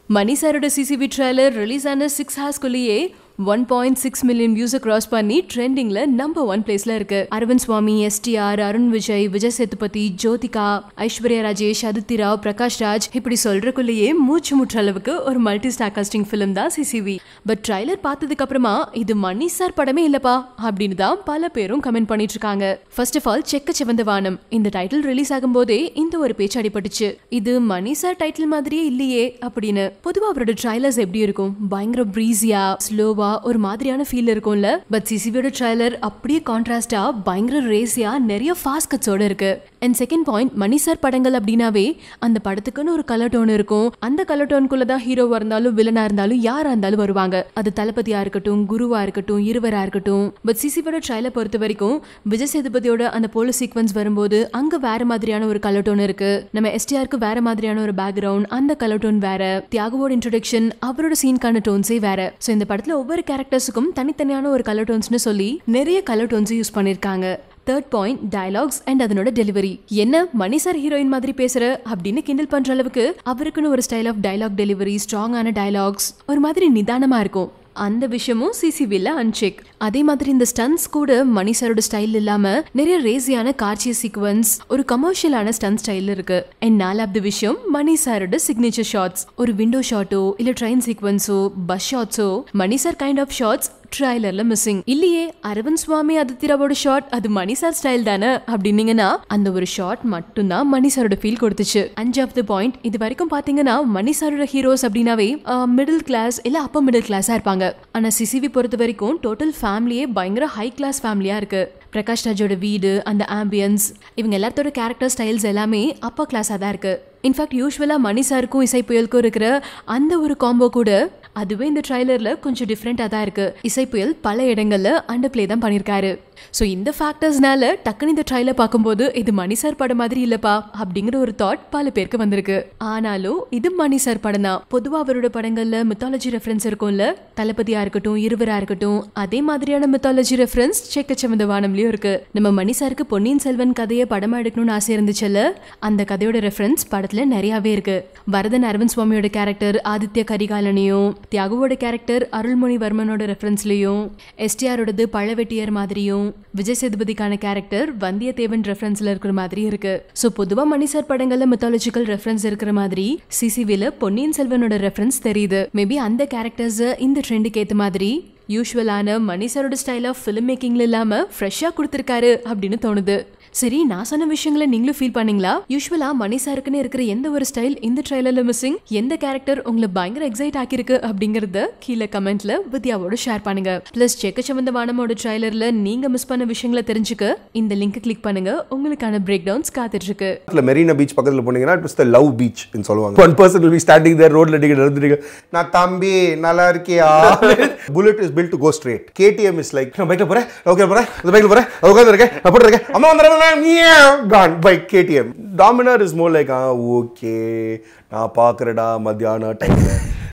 மணி சாரோட CCV trailer release ஆன six ஹார்ஸ்குள்ளேயே ஒன் பாயிண்ட் சிக்ஸ் மில்லியன் வியூஸை கிராஸ் பண்ணி ட்ரெண்டிங்ல நம்பர் ஒன் பிளேஸ்ல இருக்கு அரவிந்த் சுவாமி எஸ்டிஆர் அருண் விஜய் விஜய் சேதுபதி ஜோதிகா ஐஸ்வர்யா ராஜேஷ் அதித்தி ராவ் பிரகாஷ் ராஜ் இப்படி சொல்றதுக்குள்ளேயே மூச்சு முற்ற அளவுக்கு ஒரு மல்டி ஸ்டார் காஸ்டிங் ஃபிலிம் தான் சிசிவி பட் ட்ரைலர் பார்த்ததுக்கு அப்புறமா இது மணி சார் படமே இல்லப்பா அப்படின்னு தான் பல பேரும் கமெண்ட் பண்ணிட்டு இருக்காங்க ஃபர்ஸ்ட் ஆஃப் ஆல் செக்க சிவந்த வானம் இந்த டைட்டில் ரிலீஸ் ஆகும்போதே இந்த ஒரு பேச்சு அடிபட்டுச்சு இது மணி சார் டைட்டில் மாதிரியே இல்லையே அப்படின்னு பொதுவா அவரோட ட்ரைலர்ஸ் எப்படி இருக்கும் பயங்கர ப்ரீஸியா ஸ்லோவா ஒரு மாதிரியான ஃபீல் இருக்கும்ல பட் சிசிபியோட ட்ரைலர் அப்படியே கான்ட்ராஸ்டா பயங்கர ரேசியா நிறைய ஃபாஸ்ட் கட்ஸோட இருக்கு and second point Mani sir படங்கள் அப்படின்னாவே அந்த படத்துக்குன்னு ஒரு கலர் டோன் இருக்கும் அந்த கலர் டோனுக்குள்ள தான் ஹீரோவா இருந்தாலும் வில்லனா இருந்தாலும் யாரா இருந்தாலும் வருவாங்க அது தளபதியா இருக்கட்டும் குருவா இருக்கட்டும் இருவரா இருக்கட்டும் பட் சிசிபியோட ட்ரைலர் பொறுத்த வரைக்கும் விஜய் சேதுபதியோட அந்த போலீஸ் சீக்வன்ஸ் வரும்போது அங்க வேற மாதிரியான ஒரு கலர் டோன் இருக்கு நம்ம எஸ்டிஆருக்கு வேற மாதிரியான ஒரு பேக்ரவுண்ட் அந்த கலர் டோன் வேற தியாகுவோட இன்ட்ரோடக்ஷன் அவரோட சீன்கான டோன்ஸே வேற ஸோ இந்த படத்துல ஒவ்வொரு கேரக்டர்ஸுக்கும் தனித்தனியான ஒரு கலர் டோன்ஸ்னு சொல்லி நிறைய கலர் டோன்ஸ் யூஸ் பண்ணிருக்காங்க தேர்ட் பாயிண்ட் டயலாக்ஸ் அண்ட் அதனோட டெலிவரி என்ன மணி சார் ஹீரோயின் மாதிரி பேசுற அப்படின்னு கிண்டல் பண்ற அளவுக்கு அவருக்குன்னு ஒரு ஸ்டைல் ஆஃப் டயலாக் டெலிவரி ஸ்ட்ராங்கான டயலாக்ஸ் ஒரு மாதிரி நிதானமா இருக்கும் அந்த விஷயமும் சிசிவில அன்செக் அதே மாதிரி இந்த ஸ்டன்ஸ் கூட மணி சாரோட ஸ்டைல் இல்லாம நிறைய ரேசியான காட்சி சீக்வன்ஸ் ஒரு கமர்ஷியலான ஸ்டன் ஸ்டைல் இருக்கு அண்ட் நாலாவது விஷயம் மணி சாரோட சிக்னேச்சர் ஷாட்ஸ் ஒரு விண்டோ ஷாட்டோ இல்ல ட்ரெயின் சீக்வன்ஸோ பஸ் ஷாட்ஸோ Mani sir kind of shots ட்ரைலர்ல மிஸ்ஸிங் இல்லையே அரவிந்த் சுவாமி அதித்திராவோட ஷாட் அது மணி சார் ஸ்டைல் தானே அப்படின்னீங்கன்னா அந்த ஒரு ஷாட் மட்டும்தான் மணி சாரோட ஃபீல் கொடுத்துச்சு அஞ்சாவது பாயிண்ட் இது வரைக்கும் பாத்தீங்கன்னா மணி சாரோட ஹீரோஸ் அப்படின்னாவே மிடில் கிளாஸ் இல்ல அப்பர் மிடில் கிளாஸா இருப்பாங்க ஆனா சிசிவி பொறுத்த வரைக்கும் டோட்டல் ஃபேமிலியே பயங்கர ஹை கிளாஸ் ஃபேமிலியா இருக்கு பிரகாஷ் ராஜோட வீடு அந்த ஆம்பியன்ஸ் இவங்க எல்லாத்தோட கேரக்டர் ஸ்டைல்ஸ் எல்லாமே அப்பர் கிளாஸாக தான் இருக்கு இன்ஃபேக்ட் யூஸ்வலாக மணி சாருக்கும் இசை புயலுக்கும் இருக்கிற அந்த ஒரு காம்போ கூட அதுவே இந்த ட்ரைலரில் கொஞ்சம் டிஃப்ரெண்ட்டாக தான் இருக்கு இசை புயல் பல இடங்களில் அண்டர் ப்ளே தான் பண்ணியிருக்காரு ஸோ இந்த ஃபேக்டர்ஸ்னால டக்குன்னு இந்த ட்ரைலர் பார்க்கும்போது இது மணி சார் படம் மாதிரி இல்லப்பா அப்படிங்கிற ஒரு தாட் பல பேருக்கு வந்திருக்கு ஆனாலும் இது மணி சார் படம் தான் பொதுவாக அவரோட படங்கள்ல மித்தாலஜி ரெஃபரன்ஸ் இருக்கும்ல தளபதியா இருக்கட்டும் இருவரா இருக்கட்டும் அதே மாதிரியான மித்தாலஜி ரெஃபரன்ஸ் செக்கச்சமந்த வானம்லயும் இருக்கு நம்ம மணி சாருக்கு பொன்னியின் செல்வன் கதையை படமா எடுக்கணும்னு ஆசை இருந்துச்சுல்ல அந்த கதையோட ரெஃபரன்ஸ் படத்துல நிறையவே இருக்கு வரதன் அரவிந்த் சுவாமியோட கேரக்டர் ஆதித்ய கரிகாலனையும் தியாகுவோட கேரக்டர் அருள்மொழிவர்மனோட ரெஃபரன்ஸ்லயும் எஸ்டிஆரோடது பழவெட்டியர் மாதிரியும் விஜய் சேதுபதிக்கான கேரக்டர் வந்தியத்தேவன் ரெஃபரன்ஸ்ல இருக்கிற மாதிரி இருக்கு ஸோ பொதுவா மணி சார் படங்கள்ல மித்தாலஜிக்கல் ரெஃபரன்ஸ் இருக்கிற மாதிரி சிசிவில பொன்னியின் செல்வனோட ரெஃபரன்ஸ் தெரியுது மேபி அந்த கேரக்டர்ஸ் இந்த ட்ரெண்டுக்கு ஏத்த மாதிரி யூஸ்வலான மணி சாரோட ஸ்டைல் ஆஃப் ஃபிலிம் மேக்கிங்ல இல்லாம ஃப்ரெஷ்ஷா கொடுத்துருக்காரு அப்படின்னு தோணுது சரி நான் சொன்ன விஷயங்களை நீங்களும் ஃபீல் பண்ணீங்களா யூஸ்வலா மணி சாருக்குன்னு இருக்கிற எந்த ஒரு ஸ்டைல் இந்த ட்ரைலர்ல மிஸ்ஸிங் எந்த கேரக்டர் உங்களை பயங்கர எக்ஸைட் ஆக்கியிருக்கு அப்படிங்கறத கீழே கமெண்ட்ல வித்யாவோட ஷேர் பண்ணுங்க பிளஸ் செக்கச்சவந்த வானமோட ட்ரைலர்ல நீங்க மிஸ் பண்ண விஷயங்களை தெரிஞ்சுக்க இந்த லிங்க் கிளிக் பண்ணுங்க உங்களுக்கான பிரேக் டவுன்ஸ் காத்துட்டு இருக்கு பக்கத்தில் மெரினா பீச் பக்கத்தில் போனீங்கன்னா இட் த லவ் பீச் சொல்லுவாங்க one person will be standing there ரோட்ல நீங்க நடந்துருங்க நான் தம்பி நல்லா இருக்கியா Bullet is built to go straight KTM is like நான் பைக்கில் போறேன் ஓகே போறேன் அந்த பைக்கில் போறேன் உட்காந்து இருக்கேன் நான் போட்டு இருக்கேன் அம்மா வந்துடுறேன் கான் bike KTM Dominar is more like ah okay நான் பார்க்குறடா மத்தியானம் டைம்ல